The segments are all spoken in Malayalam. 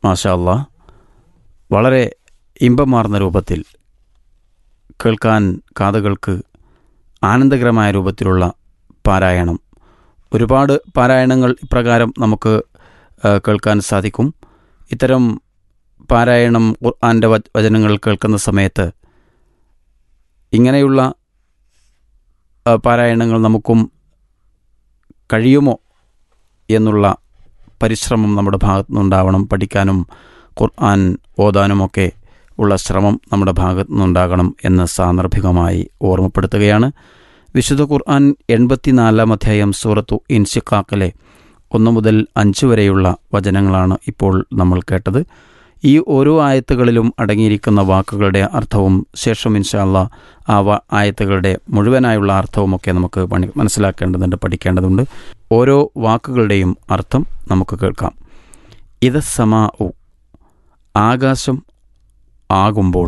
മാഷാ അല്ലാ വളരെ ഇമ്പമാർന്ന രൂപത്തിൽ കേൾക്കാൻ കാതുകൾക്ക് ആനന്ദകരമായ രൂപത്തിലുള്ള പാരായണം ഒരുപാട് പാരായണങ്ങൾ ഇപ്രകാരം നമുക്ക് ആ, കേൾക്കാൻ സാധിക്കും ഇത്തരം പാരായണം ഖുർആൻ്റെ വച- വചനങ്ങൾ കേൾക്കുന്ന സമയത്ത് ഇങ്ങനെയുള്ള ആ, പാരായണങ്ങൾ നമുക്കും കഴിയുമോ എന്നുള്ള പരിശ്രമം നമ്മുടെ ഭാഗത്തു നിന്നുണ്ടാവണം പഠിക്കാനും ഖുർആൻ ഓതാനുമൊക്കെ ഉള്ള ശ്രമം നമ്മുടെ ഭാഗത്തു നിന്നുണ്ടാകണം എന്ന് സാന്ദർഭികമായി ഓർമ്മപ്പെടുത്തുകയാണ് വിശുദ്ധ ഖുർആൻ എൺപത്തിനാലാം അധ്യായം സൂറത്തു ഇൻഷിഖാക്കിലെ ഒന്ന് മുതൽ അഞ്ച് വരെയുള്ള വചനങ്ങളാണ് ഇപ്പോൾ നമ്മൾ കേട്ടത് ഈ ഓരോ ആയത്തുകളിലും അടങ്ങിയിരിക്കുന്ന വാക്കുകളുടെ അർത്ഥവും ശേഷം ഇൻഷാല്ല ആ വ- ആയത്തുകളുടെ മുഴുവനായുള്ള അർത്ഥവുമൊക്കെ നമുക്ക് പണി മനസ്സിലാക്കേണ്ടതുണ്ട് പഠിക്കേണ്ടതുണ്ട് ഓരോ വാക്കുകളുടെയും അർത്ഥം നമുക്ക് കേൾക്കാം ഇത് സമാ ഉ ആകാശം ആകുമ്പോൾ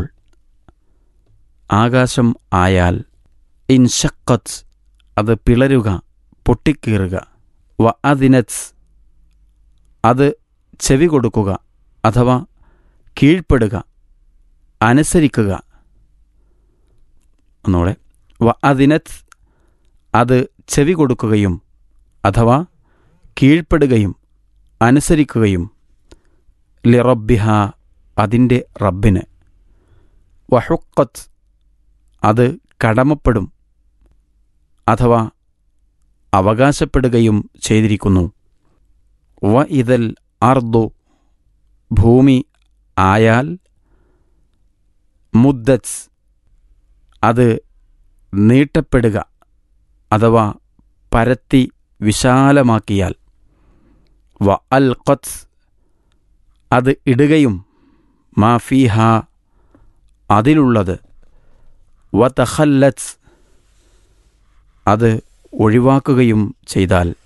ആകാശം ആയാൽ ഇൻഷക്കത്ത് അത് പിളരുക പൊട്ടിക്കീറുക വ അതിനത്ത് അത് ചെവി കൊടുക്കുക അഥവാ കീഴ്പ്പെടുക അനുസരിക്കുക ഒന്നുകൂടെ വ അതിനത്ത് അത് ചെവി കൊടുക്കുകയും അഥവാ കീഴ്പ്പെടുകയും അനുസരിക്കുകയും ലിറബിഹ അതിൻ്റെ റബ്ബിന് വഹുക്കത്ത് അത് കടമപ്പെടും അഥവാ അവകാശപ്പെടുകയും ചെയ്തിരിക്കുന്നു വ ഇതൽ അർദു ഭൂമി ആയാൽ മുദ്ദത്ത് അത് നീട്ടപ്പെടുക അഥവാ പരത്തി വിശാലമാക്കിയാൽ വ അൽ ഖത്ത് അത് ഇടുകയും മാഫിഹ അതിലുള്ളത് വ തഖല്ലത്ത് അത് ഒഴിവാക്കുകയും ചെയ്താൽ